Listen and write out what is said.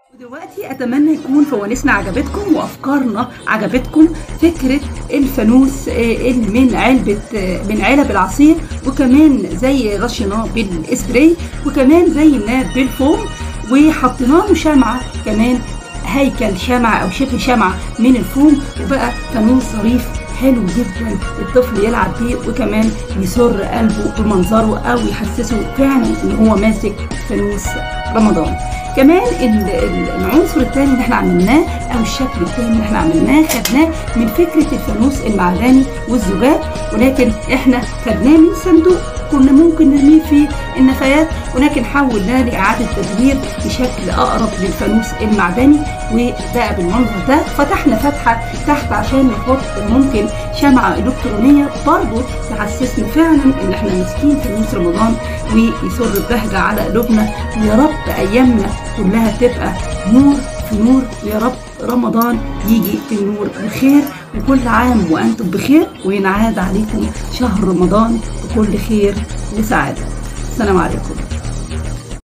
ودلوقتي اتمنى يكون فوانيسنا عجبتكم وافكارنا عجبتكم فكره الفانوس آه، اللي من علبه آه، من علب العصير وكمان زي غشيناه بالاسبراي وكمان زيناه بالفوم وحطينا له شمعه كمان هيكل شمعة أو شبه شمعة من الفوم وبقى فانوس ظريف حلو جدا الطفل يلعب بيه وكمان يسر قلبه بمنظره أو يحسسه فعلا إن هو ماسك فانوس رمضان كمان ال- ال- العنصر الثاني اللي احنا عملناه او الشكل الثاني اللي احنا عملناه خدناه من فكره الفانوس المعدني والزجاج ولكن احنا خدناه من صندوق كنا ممكن نرميه في النفايات ولكن حولناه لإعادة تدوير بشكل أقرب للفانوس المعدني وبقى بالمنظر ده فتحنا فتحة تحت عشان نحط ممكن شمعة إلكترونية برضو تحسسنا فعلا إن إحنا ماسكين فانوس رمضان ويسر البهجة على قلوبنا ويا رب أيامنا كلها تبقى نور في نور ويا رب رمضان يجي في النور بخير وكل عام وأنتم بخير وينعاد عليكم شهر رمضان بكل خير وسعادة السلام عليكم